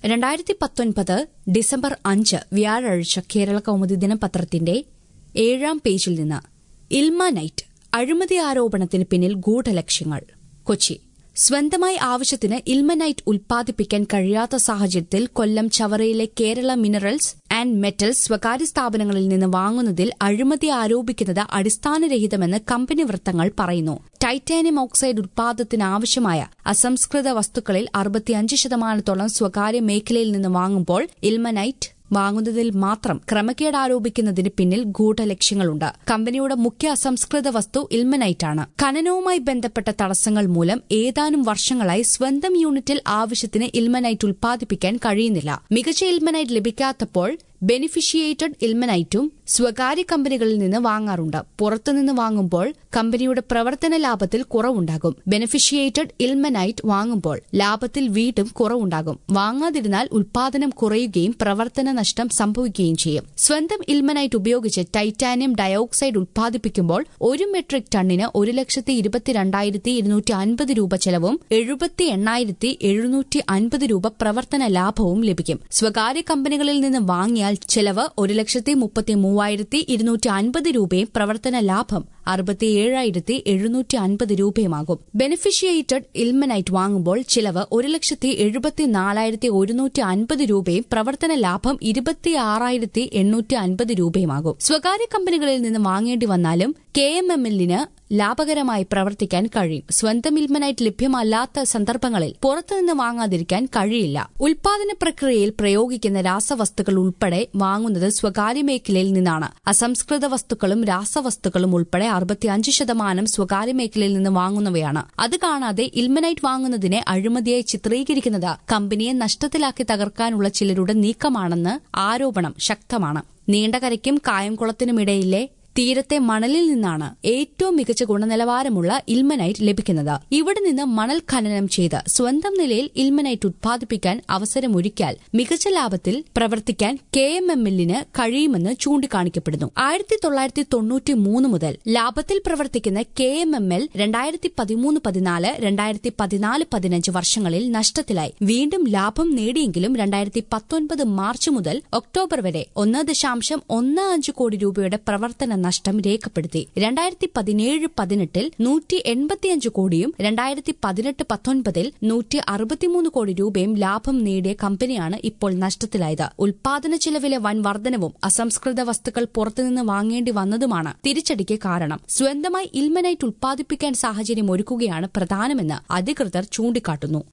രണ്ടായിരത്തി പത്തൊൻപത് ഡിസംബർ അഞ്ച് വ്യാഴാഴ്ച കേരള കൗമുദി ദിനപത്രത്തിന്റെ ഏഴാം പേജിൽ നിന്ന് ഇൽമ നൈറ്റ് അഴിമതി ആരോപണത്തിന് പിന്നിൽ ഗൂഢലക്ഷ്യങ്ങൾ കൊച്ചി സ്വന്തമായി ആവശ്യത്തിന് ഇൽമനൈറ്റ് ഉൽപ്പാദിപ്പിക്കാൻ കഴിയാത്ത സാഹചര്യത്തിൽ കൊല്ലം ചവറയിലെ കേരള മിനറൽസ് ആൻഡ് മെറ്റൽസ് സ്വകാര്യ സ്ഥാപനങ്ങളിൽ നിന്ന് വാങ്ങുന്നതിൽ അഴിമതി ആരോപിക്കുന്നത് അടിസ്ഥാനരഹിതമെന്ന് കമ്പനി വൃത്തങ്ങൾ പറയുന്നു ടൈറ്റാനിയം ഓക്സൈഡ് ഉൽപാദനത്തിന് ആവശ്യമായ അസംസ്കൃത വസ്തുക്കളിൽ അറുപത്തിയഞ്ച് ശതമാനത്തോളം സ്വകാര്യ മേഖലയിൽ നിന്ന് വാങ്ങുമ്പോൾ ഇൽമനൈറ്റ് വാങ്ങുന്നതിൽ മാത്രം ക്രമക്കേട് ആരോപിക്കുന്നതിന് പിന്നിൽ ഗൂഢലക്ഷ്യങ്ങളുണ്ട് കമ്പനിയുടെ മുഖ്യ അസംസ്കൃത വസ്തു ഇൽമനൈറ്റാണ് ഖനനവുമായി ബന്ധപ്പെട്ട തടസ്സങ്ങൾ മൂലം ഏതാനും വർഷങ്ങളായി സ്വന്തം യൂണിറ്റിൽ ആവശ്യത്തിന് ഇൽമനൈറ്റ് ഉൽപ്പാദിപ്പിക്കാൻ കഴിയുന്നില്ല മികച്ച ഇൽമനൈറ്റ് ലഭിക്കാത്തപ്പോൾ ബെനിഫിഷിയേറ്റഡ് ഇൽമനൈറ്റും സ്വകാര്യ കമ്പനികളിൽ നിന്ന് വാങ്ങാറുണ്ട് പുറത്തുനിന്ന് വാങ്ങുമ്പോൾ കമ്പനിയുടെ പ്രവർത്തന ലാഭത്തിൽ കുറവുണ്ടാകും ബെനിഫിഷിയേറ്റഡ് ഇൽമനൈറ്റ് വാങ്ങുമ്പോൾ ലാഭത്തിൽ വീണ്ടും കുറവുണ്ടാകും വാങ്ങാതിരുന്നാൽ ഉൽപാദനം കുറയുകയും പ്രവർത്തന നഷ്ടം സംഭവിക്കുകയും ചെയ്യും സ്വന്തം ഇൽമനൈറ്റ് ഉപയോഗിച്ച് ടൈറ്റാനിയം ഡയോക്സൈഡ് ഉൽപ്പാദിപ്പിക്കുമ്പോൾ ഒരു മെട്രിക് ടണ്ണിന് ഒരു ലക്ഷത്തി ഇരുപത്തിരണ്ടായിരത്തി ഇരുന്നൂറ്റി അൻപത് രൂപ ചെലവും എഴുപത്തി എണ്ണായിരത്തി എഴുന്നൂറ്റി അൻപത് രൂപ പ്രവർത്തന ലാഭവും ലഭിക്കും സ്വകാര്യ കമ്പനികളിൽ നിന്ന് വാങ്ങിയാൽ ചെലവ് ഒരു ലക്ഷത്തി മുപ്പത്തി മൂവായിരത്തി ഇരുന്നൂറ്റി അൻപത് രൂപയും പ്രവർത്തന ലാഭം അറുപത്തിയേഴായിരത്തി എഴുന്നൂറ്റി അൻപത് രൂപയുമാകും ബെനിഫിഷിയേറ്റഡ് ഇൽമനൈറ്റ് വാങ്ങുമ്പോൾ ചിലവ് ഒരു ലക്ഷത്തി എഴുപത്തിനാലായിരത്തി ഒരുന്നൂറ്റി അൻപത് രൂപയും പ്രവർത്തന ലാഭം ഇരുപത്തിയാറായിരത്തി എണ്ണൂറ്റി അൻപത് രൂപയുമാകും സ്വകാര്യ കമ്പനികളിൽ നിന്ന് വാങ്ങേണ്ടി വന്നാലും കെ എം എം എല്ലിന് ലാഭകരമായി പ്രവർത്തിക്കാൻ കഴിയും സ്വന്തം ഇൽമനൈറ്റ് ലഭ്യമല്ലാത്ത സന്ദർഭങ്ങളിൽ പുറത്തുനിന്ന് വാങ്ങാതിരിക്കാൻ കഴിയില്ല ഉൽപാദന പ്രക്രിയയിൽ പ്രയോഗിക്കുന്ന രാസവസ്തുക്കൾ ഉൾപ്പെടെ വാങ്ങുന്നത് സ്വകാര്യ മേഖലയിൽ നിന്നാണ് അസംസ്കൃത വസ്തുക്കളും രാസവസ്തുക്കളും ഉൾപ്പെടെ അറുപത്തിയഞ്ച് ശതമാനം സ്വകാര്യ മേഖലയിൽ നിന്ന് വാങ്ങുന്നവയാണ് അത് കാണാതെ ഇൽമനൈറ്റ് വാങ്ങുന്നതിനെ അഴിമതിയായി ചിത്രീകരിക്കുന്നത് കമ്പനിയെ നഷ്ടത്തിലാക്കി തകർക്കാനുള്ള ചിലരുടെ നീക്കമാണെന്ന് ആരോപണം ശക്തമാണ് നീണ്ടകരയ്ക്കും കായംകുളത്തിനുമിടയിലെ തീരത്തെ മണലിൽ നിന്നാണ് ഏറ്റവും മികച്ച ഗുണനിലവാരമുള്ള ഇൽമനൈറ്റ് ലഭിക്കുന്നത് ഇവിടെ നിന്ന് മണൽ ഖനനം ചെയ്ത് സ്വന്തം നിലയിൽ ഇൽമനൈറ്റ് ഉത്പാദിപ്പിക്കാൻ അവസരമൊരുക്കിയാൽ മികച്ച ലാഭത്തിൽ പ്രവർത്തിക്കാൻ കെ എം എം എല്ലിന് കഴിയുമെന്ന് ചൂണ്ടിക്കാണിക്കപ്പെടുന്നു ആയിരത്തി തൊള്ളായിരത്തി തൊണ്ണൂറ്റി മൂന്ന് മുതൽ ലാഭത്തിൽ പ്രവർത്തിക്കുന്ന കെ എം എം എൽ രണ്ടായിരത്തി പതിമൂന്ന് പതിനാല് രണ്ടായിരത്തി പതിനാല് പതിനഞ്ച് വർഷങ്ങളിൽ നഷ്ടത്തിലായി വീണ്ടും ലാഭം നേടിയെങ്കിലും രണ്ടായിരത്തി പത്തൊൻപത് മാർച്ച് മുതൽ ഒക്ടോബർ വരെ ഒന്ന് ദശാംശം ഒന്ന് അഞ്ച് കോടി രൂപയുടെ പ്രവർത്തന നഷ്ടം രേഖപ്പെടുത്തി രണ്ടായിരത്തി പതിനേഴ് പതിനെട്ടിൽ നൂറ്റി എൺപത്തിയഞ്ച് കോടിയും രണ്ടായിരത്തി പതിനെട്ട് പത്തൊൻപതിൽ നൂറ്റി അറുപത്തിമൂന്ന് കോടി രൂപയും ലാഭം നേടിയ കമ്പനിയാണ് ഇപ്പോൾ നഷ്ടത്തിലായത് ഉൽപാദന ചിലവിലെ വൻ വർധനവും അസംസ്കൃത വസ്തുക്കൾ പുറത്തുനിന്ന് വാങ്ങേണ്ടി വന്നതുമാണ് തിരിച്ചടിക്ക് കാരണം സ്വന്തമായി ഇൽമനൈറ്റ് ഉൽപ്പാദിപ്പിക്കാൻ സാഹചര്യം ഒരുക്കുകയാണ് പ്രധാനമെന്ന് അധികൃതർ ചൂണ്ടിക്കാട്ടുന്നു